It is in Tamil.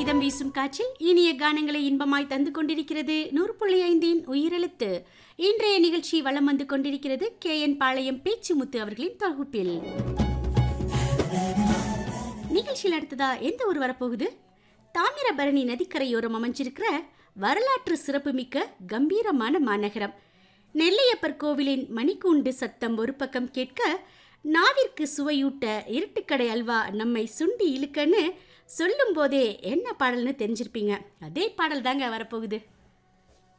இதம் வீசும் காற்றில் இனிய கானங்களை இன்பமாய் தந்து கொண்டிருக்கிறது நூறு புள்ளி ஐந்தின் உயிரெழுத்து இன்றைய நிகழ்ச்சி வலம் வந்து கொண்டிருக்கிறது கே என் பாளையம் பேச்சுமுத்து அவர்களின் தொகுப்பில் நிகழ்ச்சியில் அடுத்ததா எந்த ஊர் வரப்போகுது தாமிரபரணி நதிக்கரையோரம் அமைஞ்சிருக்கிற வரலாற்று சிறப்புமிக்க கம்பீரமான மாநகரம் நெல்லையப்பர் கோவிலின் மணிக்கூண்டு சத்தம் ஒரு பக்கம் கேட்க நாவிற்கு சுவையூட்ட இருட்டுக்கடை அல்வா நம்மை சுண்டி இழுக்கன்னு சொல்லும் போதே என்ன பாடல்னு தெரிஞ்சிருப்பீங்க அதே பாடல் தாங்க வரப்போகுது